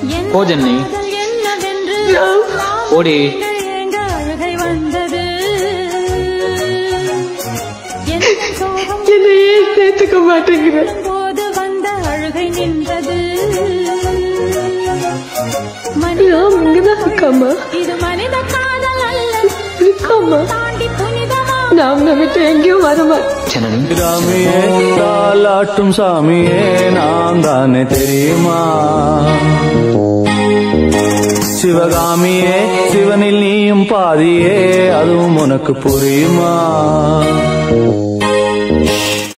போ ஜென்னி ஓடி என்னை ஏன் சேர்த்துக்க மாட்டேங்கிற போது வந்த அழுகை நின்றது நான் இங்கதான் இருக்காமா இது மனித காதல் அல்ல இருக்காமா தாண்டி புனிதமா நான் உன்னை விட்டு எங்கேயும் வரமாட்டேன் ஜனனி சாமியே தாலாட்டும் சாமியே நான் தானே தெரியுமா சிவகாமியே சிவனில் நீயும் பாதியே அதுவும் உனக்கு புரியுமா